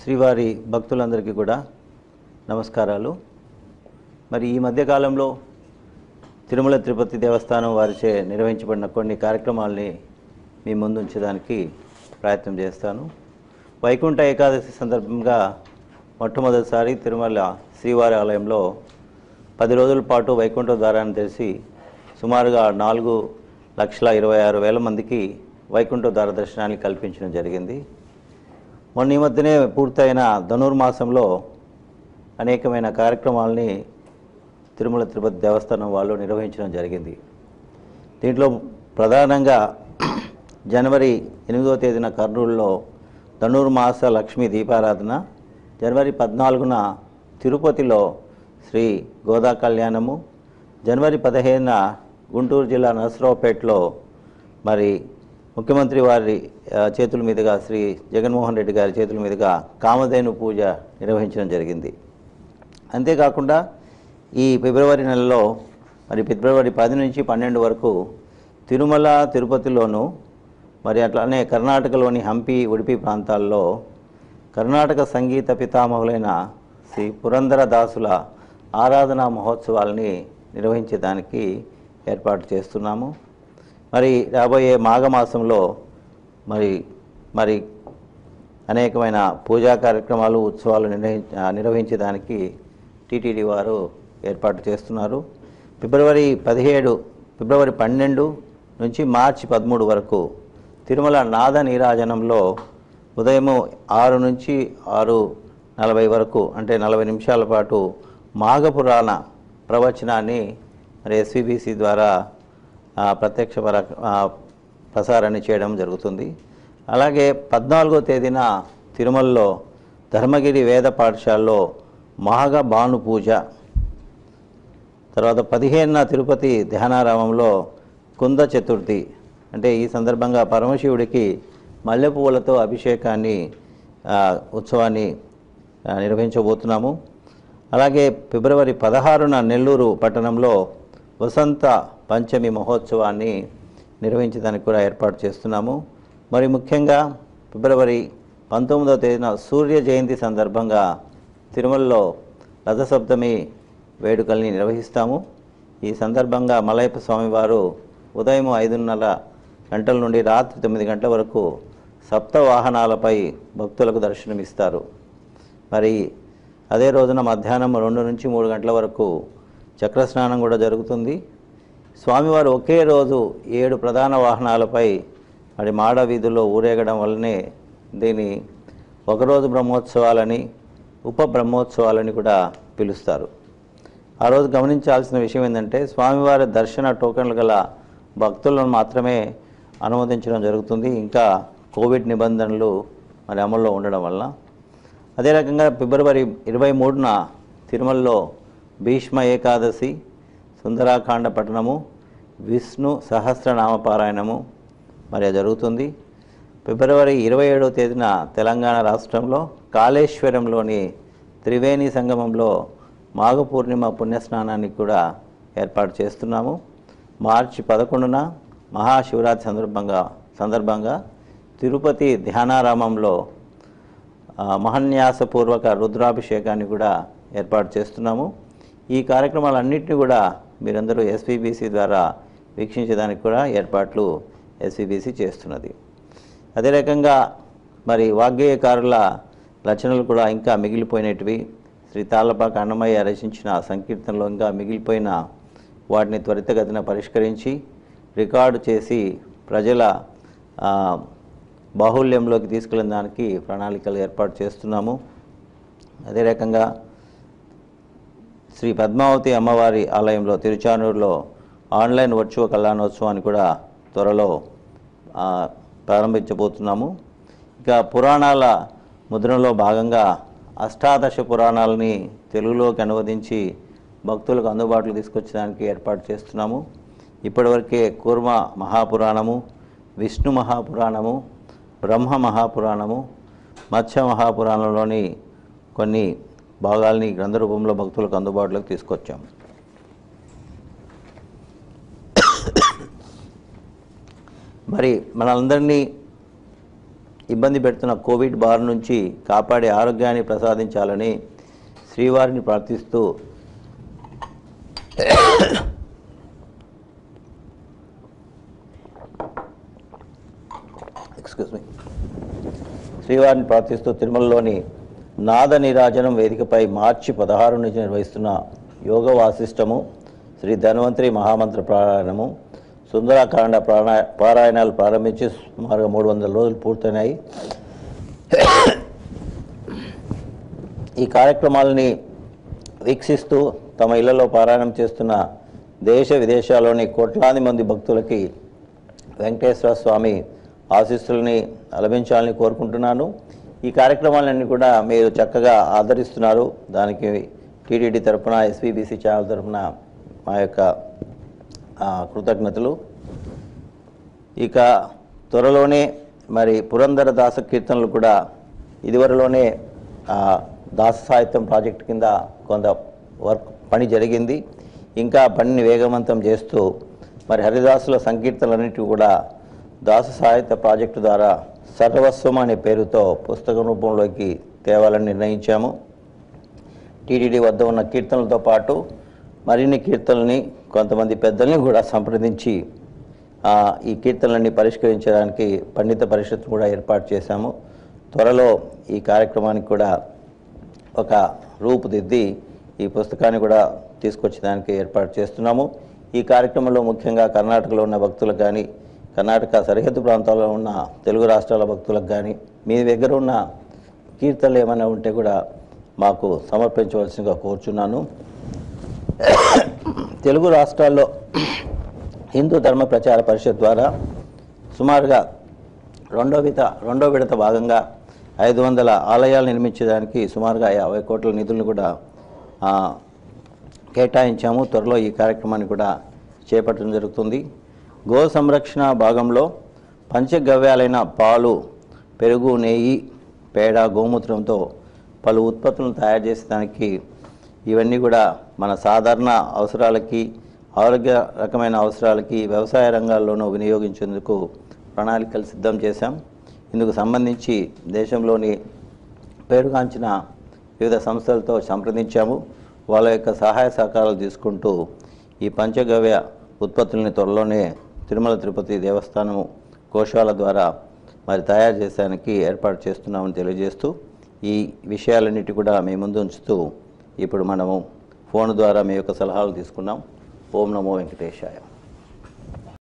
శ్రీవారి భక్తులందరికీ కూడా నమస్కారాలు మరి ఈ మధ్యకాలంలో తిరుమల తిరుపతి దేవస్థానం వారిచే నిర్వహించబడిన కొన్ని కార్యక్రమాల్ని మీ ముందు ఉంచడానికి ప్రయత్నం చేస్తాను వైకుంఠ ఏకాదశి సందర్భంగా మొట్టమొదటిసారి తిరుమల శ్రీవారి ఆలయంలో పది రోజుల పాటు వైకుంఠ ద్వారాన్ని తెరిచి సుమారుగా నాలుగు లక్షల ఇరవై ఆరు వేల మందికి వైకుంఠ ద్వార దర్శనాన్ని కల్పించడం జరిగింది మొన్న ఈ మధ్యనే పూర్తయిన ధనుర్మాసంలో అనేకమైన కార్యక్రమాలని తిరుమల తిరుపతి దేవస్థానం వాళ్ళు నిర్వహించడం జరిగింది దీంట్లో ప్రధానంగా జనవరి ఎనిమిదవ తేదీన కర్నూలులో ధనుర్మాస లక్ష్మీ దీపారాధన జనవరి పద్నాలుగున తిరుపతిలో శ్రీ గోదా కళ్యాణము జనవరి పదిహేనున గుంటూరు జిల్లా నరసరావుపేటలో మరి ముఖ్యమంత్రి వారి ఆ, చేతుల మీదుగా శ్రీ జగన్మోహన్ రెడ్డి గారి చేతుల మీదుగా కామధేను పూజ నిర్వహించడం జరిగింది అంతేకాకుండా ఈ ఫిబ్రవరి నెలలో మరి ఫిబ్రవరి పది నుంచి పన్నెండు వరకు తిరుమల తిరుపతిలోను మరి అట్లానే కర్ణాటకలోని హంపి ఉడిపి ప్రాంతాల్లో కర్ణాటక సంగీత పితామహులైన శ్రీ పురందర దాసుల ఆరాధనా మహోత్సవాల్ని నిర్వహించేదానికి ఏర్పాటు చేస్తున్నాము మరి రాబోయే మాఘమాసంలో మరి మరి అనేకమైన పూజా కార్యక్రమాలు ఉత్సవాలు నిర్వహి ఆ, నిర్వహించడానికి టీటీడీ వారు ఏర్పాటు చేస్తున్నారు ఫిబ్రవరి పదిహేడు ఫిబ్రవరి పన్నెండు నుంచి మార్చి పదమూడు వరకు తిరుమల నాద నీరాజనంలో ఉదయం ఆరు నుంచి ఆరు నలభై వరకు అంటే నలభై నిమిషాల పాటు మాఘపురాణ ప్రవచనాన్ని మరి ఎస్విబిసి ద్వారా ఆ, ప్రత్యక్ష పర- ఆ, ప్రసారాన్ని చేయడం జరుగుతుంది అలాగే పద్నాలుగో తేదీన తిరుమలలో ధర్మగిరి వేద పాఠశాలలో మాఘ భాను పూజ తర్వాత పదిహేనున తిరుపతి ధ్యానారామంలో కుంద చతుర్థి అంటే ఈ సందర్భంగా పరమశివుడికి మల్లెపువ్వులతో అభిషేకాన్ని ఆ, ఉత్సవాన్ని ఆ, నిర్వహించబోతున్నాము అలాగే ఫిబ్రవరి పదహారున నెల్లూరు పట్టణంలో వసంత పంచమి మహోత్సవాన్ని నిర్వహించడానికి కూడా ఏర్పాటు చేస్తున్నాము మరి ముఖ్యంగా ఫిబ్రవరి పంతొమ్మిదవ తేదీన సూర్య జయంతి సందర్భంగా తిరుమలలో రథసప్తమి వేడుకల్ని నిర్వహిస్తాము ఈ సందర్భంగా మలయప్ప స్వామివారు ఉదయం ఐదున్నర గంటల నుండి రాత్రి తొమ్మిది గంటల వరకు సప్త వాహనాలపై భక్తులకు దర్శనమిస్తారు మరి అదే రోజున మధ్యాహ్నం రెండు నుంచి మూడు గంటల వరకు చక్రస్నానం కూడా జరుగుతుంది స్వామివారు ఒకే రోజు ఏడు ప్రధాన వాహనాలపై మరి మాడ వీధుల్లో ఊరేగడం వల్లనే దీన్ని ఒకరోజు బ్రహ్మోత్సవాలని ఉప బ్రహ్మోత్సవాలని కూడా పిలుస్తారు ఆ రోజు గమనించాల్సిన విషయం ఏంటంటే స్వామివారి దర్శన టోకన్లు గల భక్తులను మాత్రమే అనుమతించడం జరుగుతుంది ఇంకా కోవిడ్ నిబంధనలు మరి అమల్లో ఉండడం వల్ల అదే రకంగా ఫిబ్రవరి ఇరవై మూడున తిరుమలలో భీష్మ ఏకాదశి సుందరాకాండ పఠనము విష్ణు సహస్రనామ పారాయణము మరి అది జరుగుతుంది ఫిబ్రవరి ఇరవై ఏడవ తేదీన తెలంగాణ రాష్ట్రంలో కాళేశ్వరంలోని త్రివేణి సంగమంలో మాఘ పూర్ణిమ పుణ్యస్నానానికి కూడా ఏర్పాటు చేస్తున్నాము మార్చి పదకొండున మహాశివరాత్రి సందర్భంగా సందర్భంగా తిరుపతి ధ్యానారామంలో ఆ, మహన్యాసపూర్వక రుద్రాభిషేకాన్ని కూడా ఏర్పాటు చేస్తున్నాము ఈ కార్యక్రమాలన్నింటినీ కూడా మీరందరూ ఎస్పీబీసీ ద్వారా వీక్షించడానికి కూడా ఏర్పాట్లు ఎస్పీబీసీ చేస్తున్నది అదే రకంగా మరి వాగ్గేయకారుల రచనలు కూడా ఇంకా మిగిలిపోయినటివి శ్రీ తాళ్ళపాక అన్నమయ్య రచించిన సంకీర్తనలో ఇంకా మిగిలిపోయిన వాటిని త్వరితగతిన పరిష్కరించి రికార్డు చేసి ప్రజల ఆ, బాహుల్యంలోకి తీసుకెళ్ళడానికి ప్రణాళికలు ఏర్పాటు చేస్తున్నాము అదే రకంగా శ్రీ పద్మావతి అమ్మవారి ఆలయంలో తిరుచానూరులో ఆన్లైన్ వర్చువల్ కళ్యాణోత్సవాన్ని కూడా త్వరలో ఆ, ప్రారంభించబోతున్నాము ఇక పురాణాల ముద్రణలో భాగంగా అష్టాదశ పురాణాలని తెలుగులోకి అనువదించి భక్తులకు అందుబాటులో తీసుకొచ్చడానికి ఏర్పాటు చేస్తున్నాము ఇప్పటివరకే కూర్మ మహాపురాణము విష్ణు మహాపురాణము బ్రహ్మ మహాపురాణము మత్స్య మహాపురాణంలోని కొన్ని భాగాల్ని గ్రంథ రూపంలో భక్తులకు అందుబాటులోకి తీసుకొచ్చాము మరి మనందరినీ ఇబ్బంది పెడుతున్న కోవిడ్ బారి నుంచి కాపాడే ఆరోగ్యాన్ని ప్రసాదించాలని శ్రీవారిని ప్రార్థిస్తూ ఎక్స్క్యూజ్ మీ శ్రీవారిని ప్రార్థిస్తూ తిరుమలలోని నాద నీరాజనం వేదికపై మార్చి పదహారు నుంచి నిర్వహిస్తున్న యోగ వాసిష్టము శ్రీ ధన్వంతరి మహామంత్ర పారాయణము సుందరాకాండ ప్రాణా పారాయణాలు ప్రారంభించి సుమారుగా మూడు వందల రోజులు పూర్తయినాయి ఈ కార్యక్రమాలని వీక్షిస్తూ తమ ఇళ్లలో పారాయణం చేస్తున్న దేశ విదేశాల్లోని కోట్లాది మంది భక్తులకి వెంకటేశ్వర స్వామి ఆశీస్సుల్ని లభించాలని కోరుకుంటున్నాను ఈ కార్యక్రమాలన్నీ కూడా మీరు చక్కగా ఆదరిస్తున్నారు దానికి టీటీడీ తరఫున ఎస్వీబీసీ ఛానల్ తరఫున మా యొక్క ఆ, కృతజ్ఞతలు ఇక త్వరలోనే మరి పురంధర దాస కీర్తనలు కూడా ఇదివరలోనే ఆ, దాస సాహిత్యం ప్రాజెక్ట్ కింద కొంత వర్క్ పని జరిగింది ఇంకా పనిని వేగవంతం చేస్తూ మరి హరిదాసుల సంకీర్తనలన్నిటి కూడా దాస సాహిత్య ప్రాజెక్టు ద్వారా సర్వస్వం అనే పేరుతో పుస్తక రూపంలోకి తేవాలని నిర్ణయించాము టీటీడీ వద్ద ఉన్న కీర్తనలతో పాటు మరిన్ని కీర్తనల్ని కొంతమంది పెద్దల్ని కూడా సంప్రదించి ఆ, ఈ కీర్తనలన్నీ పరిష్కరించడానికి పండిత పరిషత్ కూడా ఏర్పాటు చేశాము త్వరలో ఈ కార్యక్రమానికి కూడా ఒక రూపుదిద్ది ఈ పుస్తకాన్ని కూడా తీసుకొచ్చడానికి ఏర్పాటు చేస్తున్నాము ఈ కార్యక్రమంలో ముఖ్యంగా కర్ణాటకలో ఉన్న భక్తులకు కానీ కర్ణాటక సరిహద్దు ప్రాంతాల్లో ఉన్న తెలుగు రాష్ట్రాల భక్తులకు కానీ మీ దగ్గర ఉన్న కీర్తనలు ఏమైనా ఉంటే కూడా మాకు సమర్పించవలసిందిగా కోరుచున్నాను తెలుగు రాష్ట్రాల్లో హిందూ ధర్మ ప్రచార పరిషత్ ద్వారా సుమారుగా రెండో విడత రెండో విడత భాగంగా ఐదు వందల ఆలయాలు నిర్మించడానికి సుమారుగా యాభై కోట్ల నిధులను కూడా ఆ, కేటాయించాము త్వరలో ఈ కార్యక్రమాన్ని కూడా చేపట్టడం జరుగుతుంది గో సంరక్షణ భాగంలో పంచగవ్యాలైన పాలు పెరుగు నెయ్యి పేడ గోమూత్రంతో పలు ఉత్పత్తులను తయారు చేసేదానికి ఇవన్నీ కూడా మన సాధారణ అవసరాలకి ఆరోగ్య రకమైన అవసరాలకి వ్యవసాయ రంగాల్లోనూ వినియోగించేందుకు ప్రణాళికలు సిద్ధం చేశాం ఇందుకు సంబంధించి దేశంలోని పేరుగాంచిన వివిధ సంస్థలతో సంప్రదించాము వాళ్ళ యొక్క సహాయ సహకారాలు తీసుకుంటూ ఈ పంచగవ్య ఉత్పత్తుల్ని త్వరలోనే తిరుమల తిరుపతి దేవస్థానము కోశాల ద్వారా మరి తయారు చేసేదానికి ఏర్పాటు చేస్తున్నామని తెలియజేస్తూ ఈ విషయాలన్నిటి కూడా మీ ముందు ఉంచుతూ ఇప్పుడు మనము ఫోన్ ద్వారా మీ యొక్క సలహాలు తీసుకున్నాం ఓం నమో వెంకటేశాయ